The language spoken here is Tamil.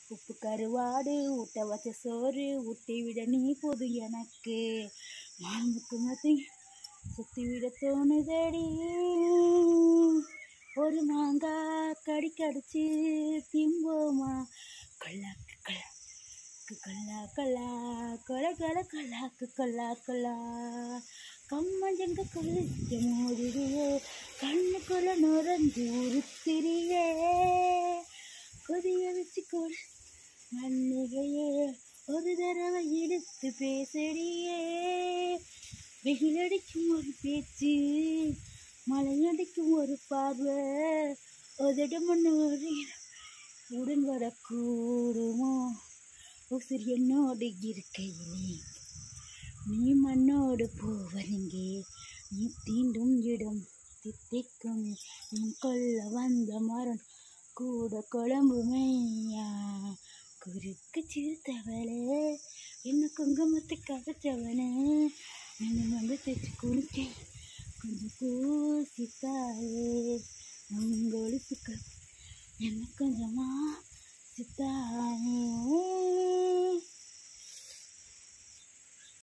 உப்பு கருவாடு ஊட்ட வச்ச சோறு ஊட்டி விட நீ போதும் எனக்கு மாமுக்கு மத்தி சுத்தி விட தோணுதடி ஒரு மாங்காய் கடி கடிச்சு திம்போமா கல்லாக்கு கல்லாக்கு கல்லா கல்லா கொல கொல கல்லாக்கு கல்லா கல்லா கம்மஞ்சங்க கொலுத்த மோதிரியே கண்ணுக்குள்ள நுரஞ்சு உருத்திரியே கொதிய வச்சு கொடு மல்லிகையே ஒரு தடவை எடுத்து பேசடியே வெயிலடிக்கும் ஒரு பேச்சு மழையடிக்கும் ஒரு பார்வை உதடு முன்னோடி உடன் வரக்கூடுமோ உசிர் என்னோடு இருக்கையிலே நீ மண்ணோடு போவருங்கே நீ தீண்டும் இடம் தித்திக்கும் நீ கொல்ல வந்த மரம் கூட குழம்புமையா குறுக்கு சிறுத்தவளே என்ன குங்குமத்தை கதைச்சவனே என்ன வந்து தைச்சு குளிச்சேன் கொஞ்சம் பூசித்தாயே உங்கொழு சுக்க என்ன கொஞ்சமா சித்தாவே